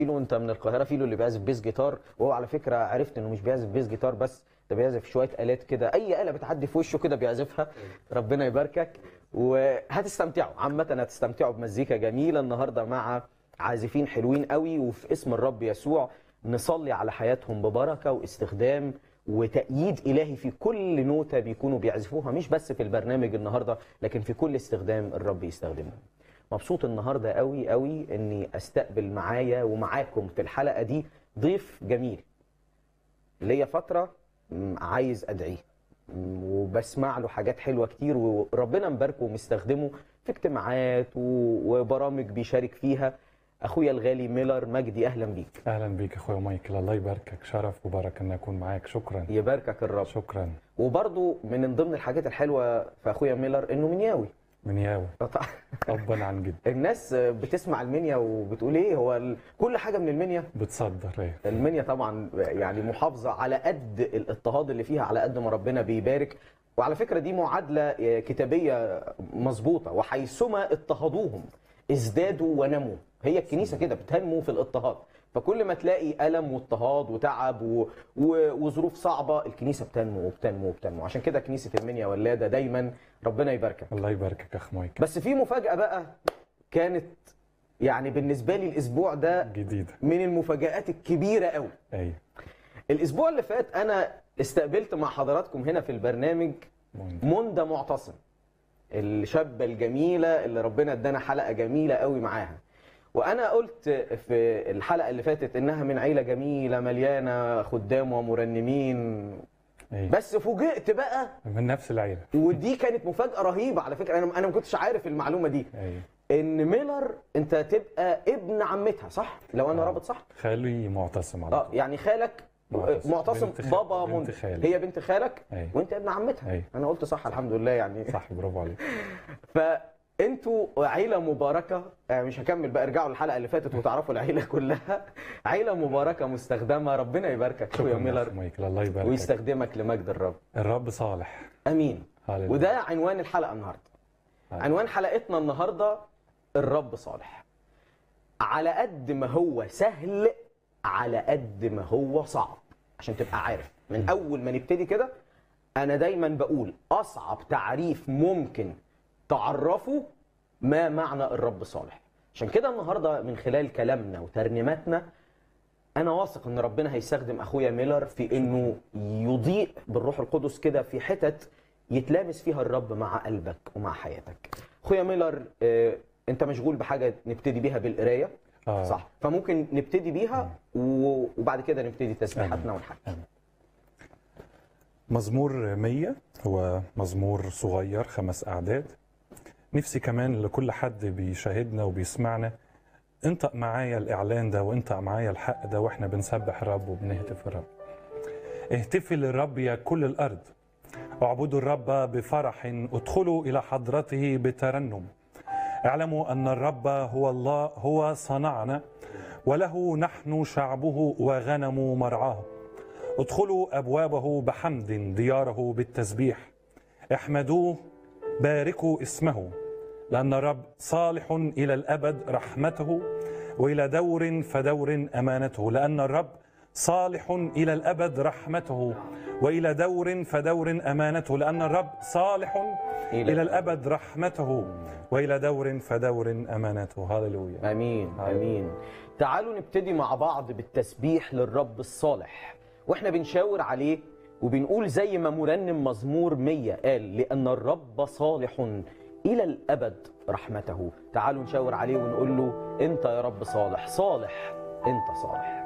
فيلو انت من القاهره فيلو اللي بيعزف بيس جيتار وهو على فكره عرفت انه مش بيعزف بيس جيتار بس ده بيعزف شويه الات كده اي اله بتعدي في وشه كده بيعزفها ربنا يباركك وهتستمتعوا عامه هتستمتعوا بمزيكا جميله النهارده مع عازفين حلوين قوي وفي اسم الرب يسوع نصلي على حياتهم ببركه واستخدام وتأييد إلهي في كل نوتة بيكونوا بيعزفوها مش بس في البرنامج النهاردة لكن في كل استخدام الرب يستخدمه مبسوط النهاردة قوي قوي أني أستقبل معايا ومعاكم في الحلقة دي ضيف جميل ليا فترة م، عايز أدعيه م، وبسمع له حاجات حلوة كتير وربنا مباركه ومستخدمه في اجتماعات و- وبرامج بيشارك فيها أخويا الغالي ميلر مجدي أهلا بيك اهلا بيك اخويا مايكل الله يباركك شرف وبركه ان اكون معاك شكرا يباركك الرب شكرا وبرضو من ضمن الحاجات الحلوه في اخويا ميلر انه منياوي من ياوي ابا عن جد الناس بتسمع المنيا وبتقول ايه هو ال- كل حاجه من المنيا بتصدر ايه المنيا طبعا يعني محافظه على قد الاضطهاد اللي فيها على قد ما ربنا بيبارك وعلى فكره دي معادله كتابيه مظبوطه وحيثما اضطهدوهم ازدادوا ونموا هي الكنيسه كده بتنمو في الاضطهاد فكل ما تلاقي الم واضطهاد وتعب و... و... وظروف صعبه الكنيسه بتنمو وبتنمو وبتنمو عشان كده كنيسه المنيا ولاده دايما ربنا يباركك الله يباركك اخ مايكل بس في مفاجاه بقى كانت يعني بالنسبه لي الاسبوع ده جديده من المفاجآت الكبيرة قوي اي الأسبوع اللي فات أنا استقبلت مع حضراتكم هنا في البرنامج مهندس. منى معتصم الشابة الجميلة اللي ربنا ادانا حلقة جميلة قوي معاها وأنا قلت في الحلقة اللي فاتت إنها من عيلة جميلة مليانة خدام ومرنمين اي بس فوجئت بقى من نفس العيله ودي كانت مفاجأة رهيبة على فكرة أنا أنا ما كنتش عارف المعلومة دي اي إن ميلر أنت تبقى ابن عمتها صح؟ لو أنا آه. رابط صح؟ خالي معتصم على اه طول يعني خالك معتصم. معتصم بنت خال- بابا بنت منى خالي. هي بنت خالك أي. وانت ابن عمتها أي. انا قلت صح الحمد لله يعني صح برافو عليك فانتوا عيله مباركه آه، مش هكمل بقى ارجعوا الحلقه اللي فاتت وتعرفوا العيله كلها عيله مباركه مستخدمه ربنا يباركك اخويا شكرا يا ميلر اخ مايكل الله يباركك ويستخدمك لمجد الرب الرب صالح امين هاليلويا. وده عنوان الحلقه النهارده هاليلويا. عنوان حلقتنا النهارده الرب صالح على قد ما هو سهل على قد ما هو صعب عشان تبقى عارف من اول ما نبتدي كده انا دايما بقول اصعب تعريف ممكن تعرفه ما معنى الرب صالح عشان كده النهارده من خلال كلامنا وترنيماتنا انا واثق ان ربنا هيستخدم اخويا ميلر في انه يضيء بالروح القدس كده في حتت يتلامس فيها الرب مع قلبك ومع حياتك اخويا ميلر آه، انت مشغول بحاجه نبتدي بيها بالقرايه آه. صح فممكن نبتدي بيها و- وبعد كده نبتدي تسبيحاتنا ونحكي مزمور 100 هو مزمور صغير خمس أعداد نفسي كمان لكل حد بيشاهدنا وبيسمعنا انطق معايا الإعلان ده وانطق معايا الحق ده واحنا بنسبح الرب وبنهتف الرب اهتفي للرب يا كل الأرض اعبدوا الرب بفرح ادخلوا إلى حضرته بترنم اعلموا أن الرب هو الله هو صنعنا وله نحن شعبه وغنم مرعاه ادخلوا ابوابه بحمد دياره بالتسبيح احمدوه باركوا اسمه لان الرب صالح الى الابد رحمته والى دور فدور امانته لان الرب صالح الى الابد رحمته والى دور فدور امانته لان الرب صالح إلى الى الابد رحمته والى دور فدور امانته هللويا امين امين تعالوا نبتدي مع بعض بالتسبيح للرب الصالح واحنا بنشاور عليه وبنقول زي ما مرنم مزمور 100 قال لان الرب صالح الى الابد رحمته تعالوا نشاور عليه ونقول له انت يا رب صالح صالح انت صالح